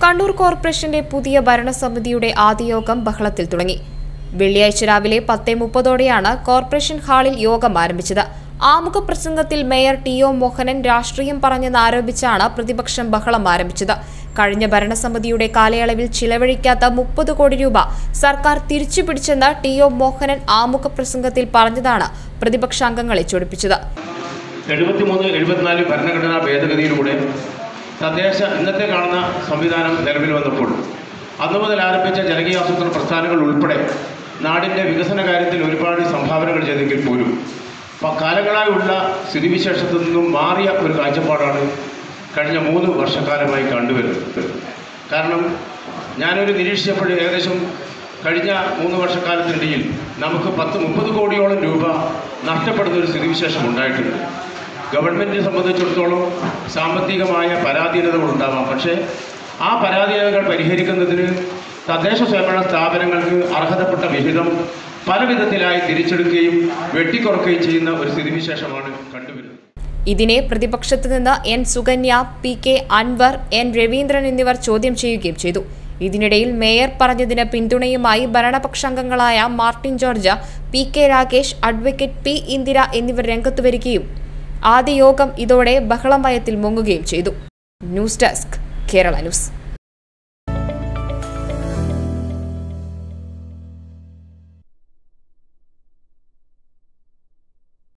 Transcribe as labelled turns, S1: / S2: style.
S1: കണ്ണൂർ കോർപ്പറേഷന്റെ പുതിയ ഭരണസമിതിയുടെ ആദ്യ യോഗം ബഹളത്തിൽ തുടങ്ങി വെള്ളിയാഴ്ച രാവിലെ പത്തേ മുപ്പതോടെയാണ് കോർപ്പറേഷൻ ഹാളിൽ യോഗം ആരംഭിച്ചത് ആമുഖ പ്രസംഗത്തിൽ മേയർ ടി ഒ മോഹനൻ രാഷ്ട്രീയം പറഞ്ഞെന്ന് ആരോപിച്ചാണ് പ്രതിപക്ഷം ബഹളം ആരംഭിച്ചത് കഴിഞ്ഞ ഭരണസമിതിയുടെ കാലയളവിൽ ചിലവഴിക്കാത്ത മുപ്പത് കോടി രൂപ സർക്കാർ തിരിച്ചുപിടിച്ചെന്ന് ടി ഒ മോഹനൻ ആമുഖ പ്രസംഗത്തിൽ പറഞ്ഞതാണ് പ്രതിപക്ഷാംഗങ്ങളെ ചൊടിപ്പിച്ചത്
S2: എഴുപത്തിമൂന്ന് എഴുപത്തിനാല് ഭരണഘടനാ ഭേദഗതിയിലൂടെ തദ്ദേശ ഇന്നത്തെ കാണുന്ന സംവിധാനം നിലവിൽ വന്നപ്പോൾ അന്നു മുതൽ ആരംഭിച്ച ജനകീയാസൂത്രണ പ്രസ്ഥാനങ്ങൾ ഉൾപ്പെടെ നാടിൻ്റെ വികസന കാര്യത്തിൽ ഒരുപാട് സംഭാവനകൾ ചെയ്തെങ്കിൽ പോലും പ- കാലങ്ങളായുള്ള സ്ഥിതിവിശേഷത്തിൽ നിന്നും മാറിയ ഒരു കാഴ്ചപ്പാടാണ് കഴിഞ്ഞ മൂന്ന് വർഷക്കാലമായി കണ്ടുവരുന്നത് കാരണം ഞാനൊരു നിരീക്ഷിച്ചപ്പോൾ ഏകദേശം കഴിഞ്ഞ മൂന്ന് വർഷക്കാലത്തിനിടയിൽ നമുക്ക് പത്ത് മുപ്പത് കോടിയോളം രൂപ നഷ്ടപ്പെടുന്ന ഒരു സ്ഥിതിവിശേഷം ഉണ്ടായിട്ടുണ്ട് ഗവൺമെൻറ്റിനെ സംബന്ധിച്ചിടത്തോളം സാമ്പത്തികമായ പരാധീനതകൾ ഉണ്ടാവാം പക്ഷേ ആ പരാധീനതകൾ പരിഹരിക്കുന്നതിന് തദ്ദേശ സ്വയംഭരണ സ്ഥാപനങ്ങൾക്ക് അർഹതപ്പെട്ട വിഹിതം പല വിധത്തിലായി തിരിച്ചെടുക്കുകയും വെട്ടിക്കുറക്കുകയും ചെയ്യുന്ന ഒരു സ്ഥിതിവിശേഷമാണ് കണ്ടുവരുന്നത്
S1: ഇതിനെ പ്രതിപക്ഷത്ത് നിന്ന് N Sukanya P K Anwar N Raveendran എന്നിവർ ചോദ്യം ചെയ്യുകയും ചെയ്തു ഇതിനിടയിൽ മേയർ പറഞ്ഞതിന് പിന്തുണയുമായി ഭരണപക്ഷാംഗങ്ങളായ Martin George P K Rakesh advocate P Indira എന്നിവർ രംഗത്തു വരികയും ആദ്യ യോഗം ഇതോടെ ബഹളമയത്തിൽ മുങ്ങുകയും ചെയ്തു ന്യൂസ് ഡെസ്ക് കേരള ന്യൂസ്